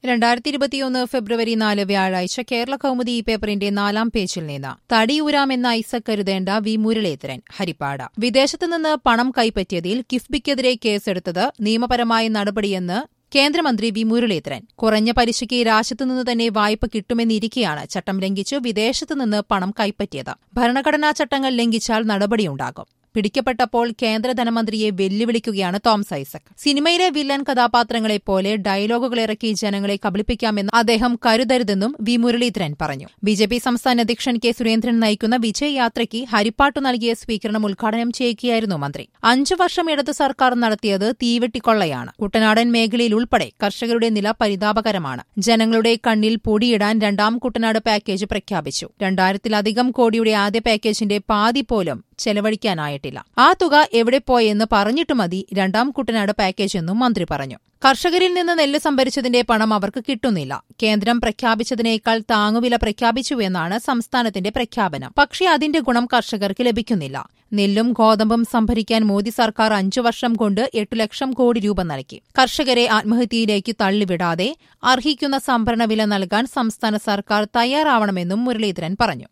രണ്ടായിരത്തി ഇരുപത്തിയൊന്ന് ഫെബ്രുവരി നാല് വ്യാഴാഴ്ച കേരള കൗമുദി ഈ പേപ്പറിന്റെ നാലാം പേജിൽ നിന്ന് തടിയൂരാമെന്ന ഐസക് കരുതേണ്ട വി മുരളീധരൻ ഹരിപ്പാട് വിദേശത്തു നിന്ന് പണം കൈപ്പറ്റിയതിൽ കിഫ്ബിക്കെതിരെ കേസെടുത്തത് നിയമപരമായ നടപടിയെന്ന് കേന്ദ്രമന്ത്രി വി മുരളീധരൻ കുറഞ്ഞ പലിശയ്ക്ക് രാജ്യത്തുനിന്ന് തന്നെ വായ്പ കിട്ടുമെന്നിരിക്കെയാണ് ചട്ടം ലംഘിച്ചു വിദേശത്തു നിന്ന് പണം കൈപ്പറ്റിയത് ഭരണഘടനാ ചട്ടങ്ങൾ ലംഘിച്ചാൽ നടപടിയുണ്ടാകും പിടിക്കപ്പെട്ടപ്പോൾ കേന്ദ്ര ധനമന്ത്രിയെ വെല്ലുവിളിക്കുകയാണ് തോമസ് ഐസക് സിനിമയിലെ വില്ലൻ കഥാപാത്രങ്ങളെപ്പോലെ ഡയലോഗുകൾ ഇറക്കി ജനങ്ങളെ കബളിപ്പിക്കാമെന്ന് അദ്ദേഹം കരുതരുതെന്നും വി മുരളീധരൻ പറഞ്ഞു ബി ജെ പി സംസ്ഥാന അധ്യക്ഷൻ കെ സുരേന്ദ്രൻ നയിക്കുന്ന വിജയ് യാത്രയ്ക്ക് ഹരിപ്പാട്ടു നൽകിയ സ്വീകരണം ഉദ്ഘാടനം ചെയ്യുകയായിരുന്നു മന്ത്രി അഞ്ചു വർഷം ഇടതു സർക്കാർ നടത്തിയത് തീവെട്ടിക്കൊള്ളയാണ് കുട്ടനാടൻ മേഖലയിൽ ഉൾപ്പെടെ കർഷകരുടെ നില പരിതാപകരമാണ് ജനങ്ങളുടെ കണ്ണിൽ പൊടിയിടാൻ രണ്ടാം കുട്ടനാട് പാക്കേജ് പ്രഖ്യാപിച്ചു രണ്ടായിരത്തിലധികം കോടിയുടെ ആദ്യ പാക്കേജിന്റെ പാതി പോലും ചെലവഴിക്കാനായിട്ടില്ല ആ തുക എവിടെ പോയെന്ന് പറഞ്ഞിട്ട് മതി രണ്ടാം കുട്ടനാട് പാക്കേജ് എന്നും മന്ത്രി പറഞ്ഞു കർഷകരിൽ നിന്ന് നെല്ല് സംഭരിച്ചതിന്റെ പണം അവർക്ക് കിട്ടുന്നില്ല കേന്ദ്രം പ്രഖ്യാപിച്ചതിനേക്കാൾ താങ്ങുവില പ്രഖ്യാപിച്ചുവെന്നാണ് സംസ്ഥാനത്തിന്റെ പ്രഖ്യാപനം പക്ഷേ അതിന്റെ ഗുണം കർഷകർക്ക് ലഭിക്കുന്നില്ല നെല്ലും ഗോതമ്പും സംഭരിക്കാൻ മോദി സർക്കാർ അഞ്ചു വർഷം കൊണ്ട് എട്ടു ലക്ഷം കോടി രൂപ നൽകി കർഷകരെ ആത്മഹത്യയിലേക്ക് തള്ളിവിടാതെ അർഹിക്കുന്ന സംഭരണ വില നൽകാൻ സംസ്ഥാന സർക്കാർ തയ്യാറാവണമെന്നും മുരളീധരൻ പറഞ്ഞു